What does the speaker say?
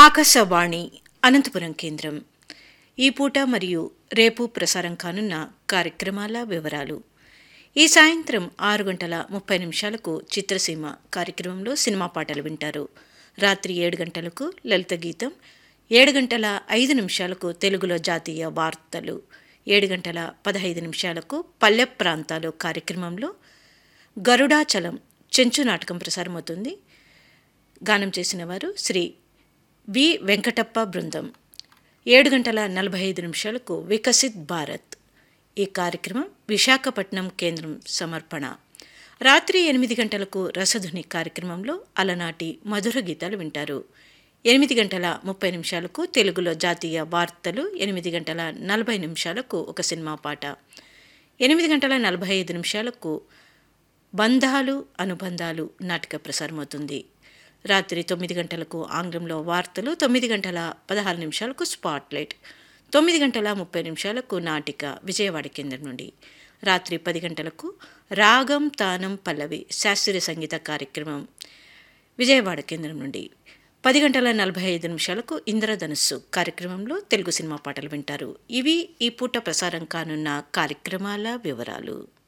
ఆకాశవాణి అనంతపురం కేంద్రం ఈ పూట మరియు రేపు ప్రసారం కానున్న కార్యక్రమాల వివరాలు ఈ సాయంత్రం ఆరు గంటల ముప్పై నిమిషాలకు చిత్రసీమ కార్యక్రమంలో సినిమా పాటలు వింటారు రాత్రి ఏడు గంటలకు లలిత గీతం ఏడు గంటల ఐదు నిమిషాలకు తెలుగులో జాతీయ వార్తలు ఏడు గంటల పదహైదు నిమిషాలకు పల్లె ప్రాంతాలు కార్యక్రమంలో గరుడాచలం చెంచు నాటకం ప్రసారమవుతుంది గానం చేసిన వారు శ్రీ వి వెంకటప్ప బృందం ఏడు గంటల నలభై ఐదు నిమిషాలకు వికసిత్ భారత్ ఈ కార్యక్రమం విశాఖపట్నం కేంద్రం సమర్పణ రాత్రి ఎనిమిది గంటలకు రసధుని కార్యక్రమంలో అలనాటి మధుర గీతాలు వింటారు ఎనిమిది గంటల ముప్పై నిమిషాలకు తెలుగులో జాతీయ వార్తలు ఎనిమిది గంటల నలభై నిమిషాలకు ఒక సినిమా పాట ఎనిమిది గంటల నలభై ఐదు నిమిషాలకు బంధాలు అనుబంధాలు నాటిక ప్రసారమవుతుంది రాత్రి తొమ్మిది గంటలకు ఆంగ్లంలో వార్తలు తొమ్మిది గంటల పదహారు నిమిషాలకు స్పాట్లైట్ తొమ్మిది గంటల ముప్పై నిమిషాలకు నాటిక విజయవాడ కేంద్రం నుండి రాత్రి పది గంటలకు రాగం తానం పల్లవి శాస్త్రీయ సంగీత కార్యక్రమం విజయవాడ కేంద్రం నుండి పది గంటల నలభై ఐదు నిమిషాలకు ఇంద్రధనుస్సు కార్యక్రమంలో తెలుగు సినిమా పాటలు వింటారు ఇవి ఈ పూట ప్రసారం కానున్న కార్యక్రమాల వివరాలు